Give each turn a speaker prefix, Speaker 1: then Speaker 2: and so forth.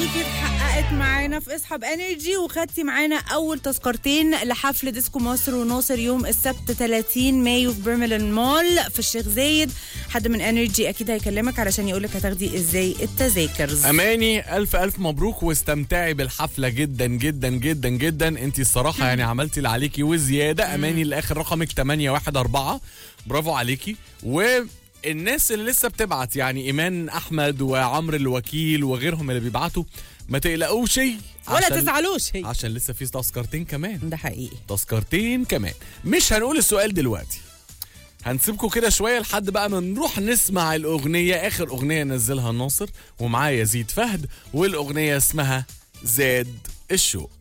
Speaker 1: ليكي اتحققت معانا في اصحاب انرجي وخدتي معانا اول تذكرتين لحفل ديسكو مصر وناصر يوم السبت 30 مايو في بيرميلان مول في الشيخ زايد حد من انرجي اكيد هيكلمك علشان يقولك هتاخدي ازاي التذاكر
Speaker 2: اماني الف الف مبروك واستمتعي بالحفله جدا جدا جدا جدا انت الصراحه يعني عملتي اللي عليكي وزياده اماني الاخر رقمك 814 برافو عليكي والناس اللي لسه بتبعت يعني ايمان احمد وعمرو الوكيل وغيرهم اللي بيبعتوا ما تقلقوش
Speaker 1: ولا
Speaker 2: عشان-
Speaker 1: تزعلوش هي
Speaker 2: عشان لسه في تذكرتين كمان
Speaker 1: ده حقيقي
Speaker 2: تذكرتين كمان مش هنقول السؤال دلوقتي هنسيبكم كده شويه لحد بقى ما نروح نسمع الاغنيه اخر اغنيه نزلها ناصر ومعاه يزيد فهد والاغنيه اسمها زاد الشوق